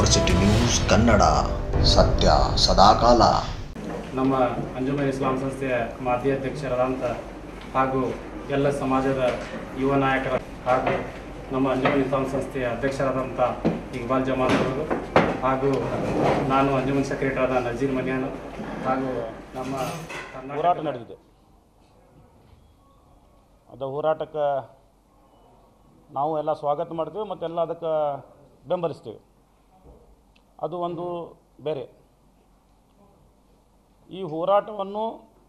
University news Kannada ಸತ್ಯ ಸದಾಕಾಲ ನಮ್ಮ ಅಂಜುಮನ್ ಇಸ್ಲಾಂ ಸಂಸ್ಥೆಯ ಮಾಜಿ ಅಧ್ಯಕ್ಷರಾದಂಥ ಹಾಗೂ ಎಲ್ಲ ಸಮಾಜದ ಯುವ ನಾಯಕರ ಹಾಗೂ ನಮ್ಮ ಅಂಜುಮನ್ ಇಸ್ಲಾಂ ಸಂಸ್ಥೆಯ ಅಧ್ಯಕ್ಷರಾದಂಥ ಇಕ್ಬಾಲ್ ಜಮಾಲ್ ಅವರು ಹಾಗೂ ನಾನು ಅಂಜುಮನ್ ಸೆಕ್ರೆಟರಿ ಆದ ನಜೀರ್ ಮನ್ಯಾನ್ ಹಾಗೂ ನಮ್ಮ ಹೋರಾಟ ಕರ್ನಾಟಕ ನಡೆದಿದೆ ಅದು ಹೋರಾಟಕ್ಕೆ ನಾವು ಎಲ್ಲ ಸ್ವಾಗತ ಮಾಡ್ತೀವಿ ಮತ್ತೆಲ್ಲ ಅದಕ್ಕೆ ಬೆಂಬಲಿಸ್ತೀವಿ ಅದು ಒಂದು ಬೇರೆ ಈ ಹೋರಾಟವನ್ನು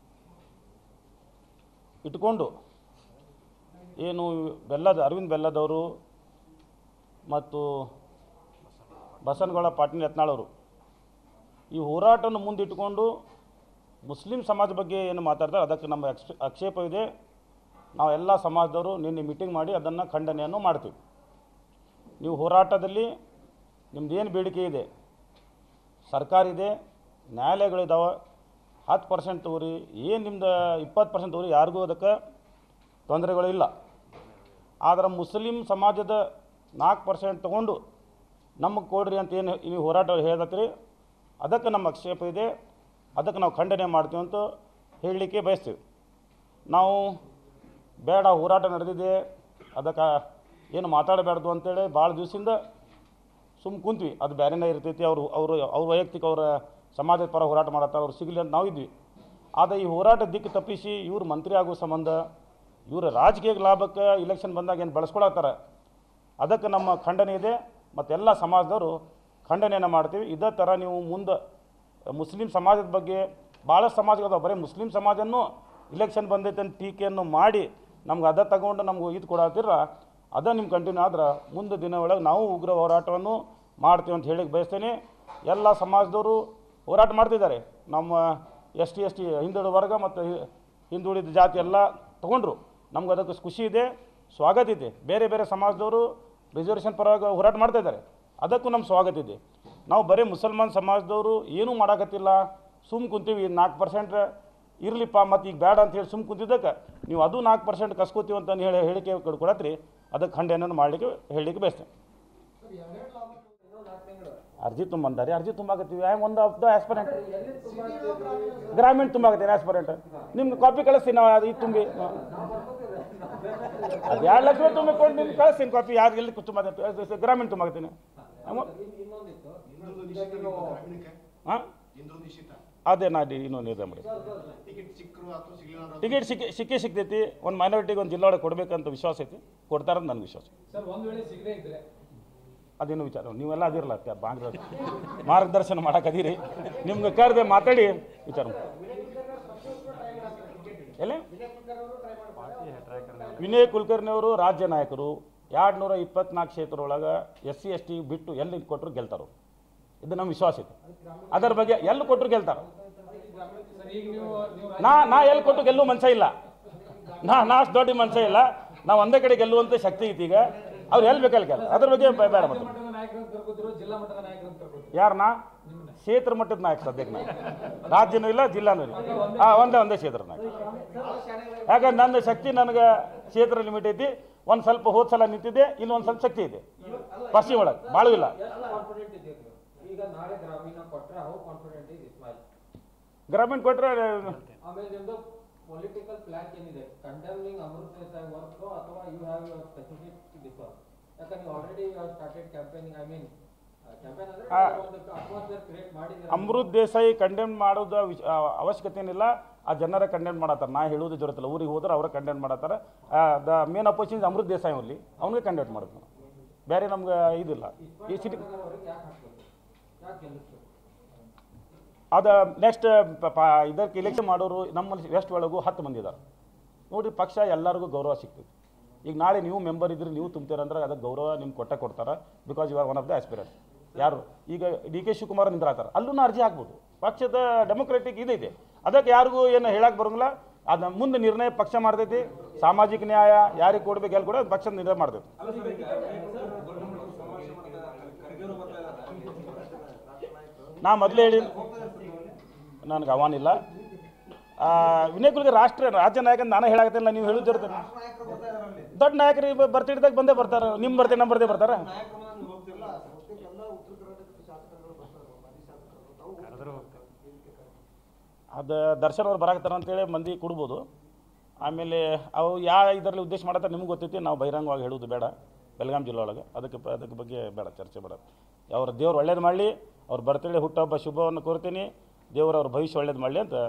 ಇಟ್ಕೊಂಡು ಏನು ಬೆಲ್ಲದ ಅರವಿಂದ್ ಬೆಲ್ಲದವರು ಮತ್ತು ಬಸನಗೌಡ ಪಾಟೀಲ್ ಯತ್ನಾಳವರು ಈ ಹೋರಾಟವನ್ನು ಮುಂದಿಟ್ಟುಕೊಂಡು ಮುಸ್ಲಿಂ ಸಮಾಜ ಬಗ್ಗೆ ಏನು ಮಾತಾಡ್ತಾರೆ ಅದಕ್ಕೆ ನಮ್ಮ ಅಕ್ಷ ಆಕ್ಷೇಪವಿದೆ ನಾವು ಎಲ್ಲ ಸಮಾಜದವರು ನಿನ್ನೆ ಮೀಟಿಂಗ್ ಮಾಡಿ ಅದನ್ನು ಖಂಡನೆಯನ್ನು ಮಾಡ್ತೀವಿ ನೀವು ಹೋರಾಟದಲ್ಲಿ ನಿಮ್ದು ಏನು ಬೇಡಿಕೆ ಇದೆ ಸರ್ಕಾರ ಇದೆ ನ್ಯಾಯಾಲಯಗಳಿದ್ದಾವೆ ಹತ್ತು ಪರ್ಸೆಂಟ್ ತಗೋರಿ ಏನು ನಿಮ್ದು ಇಪ್ಪತ್ತು ಪರ್ಸೆಂಟ್ ತಗೋರಿ ಯಾರಿಗೂ ಅದಕ್ಕೆ ತೊಂದರೆಗಳಿಲ್ಲ ಆದರೆ ಮುಸ್ಲಿಂ ಸಮಾಜದ ನಾಲ್ಕು ಪರ್ಸೆಂಟ್ ತೊಗೊಂಡು ನಮಗೆ ಕೊಡ್ರಿ ಅಂತ ಏನು ನೀವು ಹೋರಾಟ ಹೇಳತ್ತೀರಿ ಅದಕ್ಕೆ ನಮ್ಮ ಆಕ್ಷೇಪ ಇದೆ ಅದಕ್ಕೆ ನಾವು ಖಂಡನೆ ಮಾಡ್ತೀವಿ ಅಂತ ಹೇಳಲಿಕ್ಕೆ ಬಯಸ್ತೀವಿ ನಾವು ಬೇಡ ಹೋರಾಟ ನಡೆದಿದೆ ಅದಕ್ಕೆ ಏನು ಮಾತಾಡಬಾರ್ದು ಅಂತೇಳಿ ಭಾಳ ದಿವಸದಿಂದ ಸುಮ್ಮ ಕುಂತ್ವಿ ಅದು ಬೇರೆನೇ ಇರ್ತೈತಿ ಅವರು ಅವರು ಅವ್ರ ವೈಯಕ್ತಿಕ ಅವರ ಸಮಾಜದ ಪರ ಹೋರಾಟ ಮಾಡತ್ತಾರೆ ಅವ್ರು ಸಿಗಲಿ ಅಂತ ನಾವಿದ್ವಿ ಆದರೆ ಈ ಹೋರಾಟ ದಿಕ್ಕು ತಪ್ಪಿಸಿ ಇವ್ರು ಮಂತ್ರಿ ಆಗೋ ಸಂಬಂಧ ಇವ್ರ ರಾಜಕೀಯ ಲಾಭಕ್ಕೆ ಇಲೆಕ್ಷನ್ ಬಂದಾಗ ಏನು ಬಳಸ್ಕೊಳತ್ತಾರ ಅದಕ್ಕೆ ನಮ್ಮ ಖಂಡನೆ ಇದೆ ಮತ್ತೆಲ್ಲ ಸಮಾಜದವರು ಖಂಡನೆಯನ್ನು ಮಾಡ್ತೀವಿ ಇದೇ ಥರ ನೀವು ಮುಂದೆ ಮುಸ್ಲಿಂ ಸಮಾಜದ ಬಗ್ಗೆ ಭಾಳ ಸಮಾಜಗಳದಾವೆ ಬರೀ ಮುಸ್ಲಿಂ ಸಮಾಜನ್ನು ಇಲೆಕ್ಷನ್ ಬಂದೈತೆ ಅಂತ ಟೀಕೆಯನ್ನು ಮಾಡಿ ನಮ್ಗೆ ಅದ ತಗೊಂಡು ನಮ್ಗೆ ಇದು ಕೊಡತ್ತಿರ ಅದ ನಿಮ್ಮ ಕಂಟಿನ್ಯೂ ಆದ್ರೆ ಮುಂದೆ ದಿನ ಒಳಗೆ ನಾವು ಉಗ್ರ ಹೋರಾಟವನ್ನು ಮಾಡ್ತೀವಿ ಅಂತ ಹೇಳಿಕ್ಕೆ ಬಯಸ್ತೇನೆ ಎಲ್ಲ ಸಮಾಜದವರು ಹೋರಾಟ ಮಾಡ್ತಿದ್ದಾರೆ ನಮ್ಮ ಎಸ್ ಟಿ ಎಸ್ ಟಿ ಹಿಂದುಳಿದ ವರ್ಗ ಮತ್ತು ಹಿ- ಹಿಂದುಳಿದ ಜಾತಿ ಎಲ್ಲ ತೊಗೊಂಡ್ರು ನಮ್ಗೆ ಅದಕ್ಕೆ ಖುಷಿ ಇದೆ ಸ್ವಾಗತ ಇದೆ ಬೇರೆ ಬೇರೆ ಸಮಾಜದವರು ರಿಸರ್ವೇಷನ್ ಪರವಾಗಿ ಹೋರಾಟ ಮಾಡ್ತಾ ಇದ್ದಾರೆ ಅದಕ್ಕೂ ನಮ್ಮ ಸ್ವಾಗತ ಇದೆ ನಾವು ಬರೀ ಮುಸಲ್ಮಾನ್ ಸಮಾಜದವರು ಏನೂ ಮಾಡೋಕತ್ತಿಲ್ಲ ಸುಮ್ಮ ಕುಂತೀವಿ ನಾಲ್ಕು ಪರ್ಸೆಂಟ್ ಇರಲಿಪ್ಪ ಮತ್ತು ಈಗ ಬೇಡ ಅಂತ ಹೇಳಿ ಸುಮ್ಮ ಕುಂತಿದ್ದಕ್ಕೆ ನೀವು ಅದು ನಾಲ್ಕು ಪರ್ಸೆಂಟ್ ಕಸ್ಕೋತೀವಿ ಅಂತ ಹೇಳಿ ಹೇಳಿಕೆ ಕೊಡತ್ರಿ ಅದಕ್ಕೆ ಖಂಡನೆಯನ್ನು ಮಾಡಲಿಕ್ಕೆ ಹೇಳಲಿಕ್ಕೆ ಬಯಸ್ತೇನೆ ಅರ್ಜಿ ತುಂಬಂದಾರಿ ಅರ್ಜಿ ತುಂಬಾಕತ್ತೀವಿ ಐ ಒಂದು ಆಫ್ ದ ಆಸ್ಪರೆಂಟ್ ಗ್ರಾಮೀಣ ತುಂಬಾಕತ್ತೀನಿ ಆಸ್ಪರೆಂಟ್ ನಿಮ್ಗೆ ಕಾಪಿ ಕಳಿಸ್ತೀನಿ ನಾವು ಅದು ಇದು ತುಂಬಿ ಅದು ಎರಡು ಲಕ್ಷ ರೂಪಾಯಿ ತುಂಬಿಕೊಂಡು ನಿಮ್ಗೆ ಕಳಿಸ್ತೀನಿ ಕಾಪಿ ಯಾರು ಎಲ್ಲಿ ತುಂಬ ಗ್ರಾಮೀಣ ತುಂಬಾಕತ್ತೀನಿ ಹಾಂ ಅದೇ ನಾ ಡಿ- ಇನ್ನೊಂದು ನಿರ್ಧಾರ ಮಾಡಿ ಟಿಕೆಟ್ ಸಿಕ್ಕಿ ಸಿಕ್ಕೇ ಸಿಗ್ತೈತಿ ಒಂದು ಮೈನಾರಿಟಿಗೆ ಒಂದು ಜಿಲ್ಲಾ ಒಳಗೆ ಕೊಡ್ಬೇಕಂತ ವಿಶ್ವಾಸ ಐತಿ ಕೊಡ್ತಾರಂತ ನನಗೆ ವಿಶ್ವಾಸ ಸರ್ ಒಂದ್ ವೇಳೆ ಸಿಗದೇ ಇದ್ರೆ ಅದೇನು ವಿಚಾರ ನೀವೆಲ್ಲ ಅದಿರಲ್ಲ ಬಾಂಗ್ಲ ಮಾರ್ಗದರ್ಶನ ಮಾಡಕ್ಕದೀರಿ ನಿಮ್ಗೆ ಕರೆದೆ ಮಾತಾಡಿ ವಿಚಾರ ಮಾಡಿ. ಎಲ್ಲಿ ವಿನಯ್ ಕುಲಕರ್ಣಿ ಅವರು ರಾಜ್ಯ ನಾಯಕರು ಎರಡು ನೂರ ಇಪ್ಪತ್ನಾಲ್ಕು ಕ್ಷೇತ್ರ ಒಳಗೆ ಎಸ್ ಸಿ ಎಸ್ ಟಿ ಬಿಟ್ಟು ಎಲ್ಲಿ ಕೊಟ್ಟರು ಗೆಲ್ತಾರೋ ಇದು ನಮ್ಮ ವಿಶ್ವಾಸ ಇದೆ ಅದರ ಬಗ್ಗೆ ಎಲ್ಲಿ ಕೊಟ್ಟರು ಗೆಲ್ತಾರೋ ಸರ್ ಈಗ ನೀವು ನೀವು ನಾ ನಾ ಎಲ್ಲಿ ಕೊಟ್ಟು ಗೆಲ್ಲುವ ಮನುಷ್ಯ ಇಲ್ಲ ನಾ ನಾ ಅಷ್ಟು ದೊಡ್ಡ ಮನುಷ್ಯ ಇಲ್ಲ ನಾವು ಒಂದೇ ಕಡೆ ಗೆಲ್ಲುವಂಥ ಶಕ್ತಿ ಐತಿ ಈಗ ಅವ್ರು ಎಲ್ಲಿ ಬೇಕಲ್ಲಿ ಗೆಲ್ಲ ಅದ್ರ ಬಗ್ಗೆ ಬೇ- ಬೇಡ ಮತ್ತೆ ಮಟ್ಟದ ನಾಯಕರನ್ನ ಕರ್ಕೋತಿರೋ ಜಿಲ್ಲಾ ಮಟ್ಟದ ನಾಯಕರನ್ನ ಕರ್ಕೋತಿರೋ ಯಾರನ್ನ ಕ್ಷೇತ್ರ ಮಟ್ಟದ ನಾಯಕ ಸದ್ಯಕ್ಕೆ ನಾ ರಾಜ್ಯನೂ ಇಲ್ಲ ಜಿಲ್ಲಾನೂ ಇಲ್ಲ ಹಾಂ ಒಂದೇ ಒಂದೇ ಕ್ಷೇತ್ರ ನಾಯಕ ಯಾಕಂದ್ರೆ ನನ್ನ ಶಕ್ತಿ ನನಗೆ ಕ್ಷೇತ್ರ ಲಿಮಿಟ್ ಐತಿ ಒಂದು ಸ್ವಲ್ಪ ಹೋದ ಸಲ ನಿಂತಿದ್ದೆ ಇಲ್ಲಿ ಒಂದು ಸ್ವಲ್ಪ ಶಕ್ತಿ ಇದೆ ಪಶ್ಚಿಮ ಒಳಗೆ ಭಾಳೂ ಇಲ್ಲ ಕಾನ್ಫಿಡೆಂಟ್ ಇದೆ ನೀವು? ಈಗ ನಾಳೆ ಗ್ರಾಮೀಣ ಕೊಟ್ರೆ ಹೌ ಕಾನ್ಫಿಡೆಂಟ್ ಇದೆ ಇಸ್ಮಾಯಿಲ್ ಗ್ರಾಮೀಣ ಕೊಟ್ಟರೆ ಆಮೇಲೆ ನಿಮ್ದು ಪೊಲಿಟಿಕಲ್ ಪ್ಲಾನ್ ಏನಿದೆ ಕಂಡೆಮ್ನಿಂಗ್ ಅಮೃತ್ ದೇಸಾಯಿ ವರ್ಕ್ ಅಥವಾ you have your specific differ ಯಾಕಂದ್ರೆ ನೀವು already you have started campaigning I mean campaign ಅಂದ್ರೆ ಆ, ಒಂದು ಅಟ್ಮಾಸ್ಫಿಯರ್ ಕ್ರಿಯೇಟ್ ಮಾಡಿದ್ರೆ ಅಮೃತ್ ದೇಸಾಯಿ ಕಂಡೆಮ್ ಮಾಡೋದು ವಿಚ್- ಆ, ಅವಶ್ಯಕತೆ ಏನಿಲ್ಲ ಆ ಜನರ ಕಂಡೆಮ್ ಮಾಡತ್ತಾರ ನಾ ಹೇಳೋದು ಜೊರತಿಲ್ಲ ಊರಿಗೆ ಹೋದ್ರೆ ಅವರ ಕಂಡೆಮ್ ಮಾಡತ್ತಾರ the main opposition Amrit Desai ಅಲ್ಲಿ ಅವನಿಗೆ ಕಂಡೆಕ್ಟ್ ಮಾಡೋದು ನಾವು ಬೇರೆ ನಮ್ಗೆ ಇದಿಲ್ಲ ಈ ಸಿಟಿ ಅವ್ರಿಗೆ ಯಾಕೆ ಹಾಕ್ಬೇಕು ಯಾಕೆ ಗೆಲ್ಲಿಸ್ಬೇಕು ಅದು ನೆಕ್ಸ್ಟ್ ಇದಕ್ಕೆ ಇಲೆಕ್ಷನ್ ಮಾಡೋರು ನಮ್ಮ ವೆಸ್ಟ್ ಒಳಗೂ ಹತ್ತು ಮಂದಿ ಇದ್ದಾರೆ ನೋಡಿರಿ ಪಕ್ಷ ಎಲ್ಲರಿಗೂ ಗೌರವ ಸಿಗ್ತೈತಿ ಈಗ ನಾಳೆ ನೀವು ಮೆಂಬರ್ ಇದ್ರಿ ನೀವು ತುಂಬ್ತೀರಂದ್ರೆ ಅದಕ್ಕೆ ಗೌರವ ನಿಮ್ಗೆ ಕೊಟ್ಟ ಕೊಡ್ತಾರೆ because you are one of the aspirant ಯಾರು ಈಗ ಡಿ ಕೆ ಶಿವಕುಮಾರ್ ನಿಂದ್ರಾತಾರೆ ಅಲ್ಲೂ ಅರ್ಜಿ ಹಾಕ್ಬೋದು ಪಕ್ಷದ ಡೆಮೊಕ್ರೆಟಿಕ್ ಇದಿದೆ ಅದಕ್ಕೆ ಯಾರಿಗೂ ಏನು ಹೇಳಕ್ಕೆ ಬರೋಂಗಿಲ್ಲ ಅದನ್ನ ಮುಂದೆ ನಿರ್ಣಯ ಪಕ್ಷ ಮಾಡ್ತೈತಿ ಸಾಮಾಜಿಕ ನ್ಯಾಯ ಯಾರಿಗೆ ಕೊಡ್ಬೇಕು ಎಲ್ಲಿ ಕೊಡೋ ಪಕ್ಷ ನಿರ್ಣಯ ಮಾಡ್ತೈತಿ ನಾ ಮೊದಲೇ ಹೇಳಿ ನನಗೆ ಅವಾನಿಲ್ಲ ಆ, ವಿನಯ್ ಕುಲ್ಗೆ ರಾಷ್ಟ್ರ ರಾಜ್ಯ ನಾಯಕ ಅಂತ ನಾನು ಹೇಳಾಕತ್ತಿಲ್ಲ ನೀವು ಹೇಳುತ್ತಿರ್ತೀರಿ ದೊಡ್ಡ ನಾಯಕರು ಬರ್ತಿಡ್ದಾಗ ಬಂದೇ ಬರ್ತಾರೆ ನಿಮ್ಮ ಬರ್ತೀವಿ ನಮ್ಮ ಬರ್ದೇ ಬರ್ತಾರೆ ಅದು ದರ್ಶನ್ ಅವ್ರು ಬರಾಕತ್ತಾರ ಅಂತೇಳಿ ಮಂದಿ ಕೊಡ್ಬೋದು ಆಮೇಲೆ ಅವು ಯಾವ ಇದರಲ್ಲಿ ಉದ್ದೇಶ ಮಾಡತ್ತಾರೆ ನಿಮ್ಗೆ ಗೊತ್ತೈತಿ ನಾವು ಬಹಿರಂಗವಾಗಿ ಹೇಳೋದು ಬೇಡ ಬೆಳಗಾಂ ಜಿಲ್ಲೆ ಒಳಗೆ ಅದಕ್ಕೆ ಪ- ಅದಕ್ಕೆ ಬಗ್ಗೆ ಬೇಡ ಚರ್ಚೆ ಬೇಡ ಅವ್ರ ದೇವ್ರು ಒಳ್ಳೇದು ಮಾಡಲಿ ಅವ್ರ ಬರ್ತಡೇ ಹುಟ್ಟುಹಬ್ಬ ಶುಭವನ್ನು ಕೋರ್ತೀನಿ ದೇವ್ರು ಅವ್ರ ಭವಿಷ್ಯ ಒಳ್ಳೇದು ಮಾಡಲಿ ಅಂತ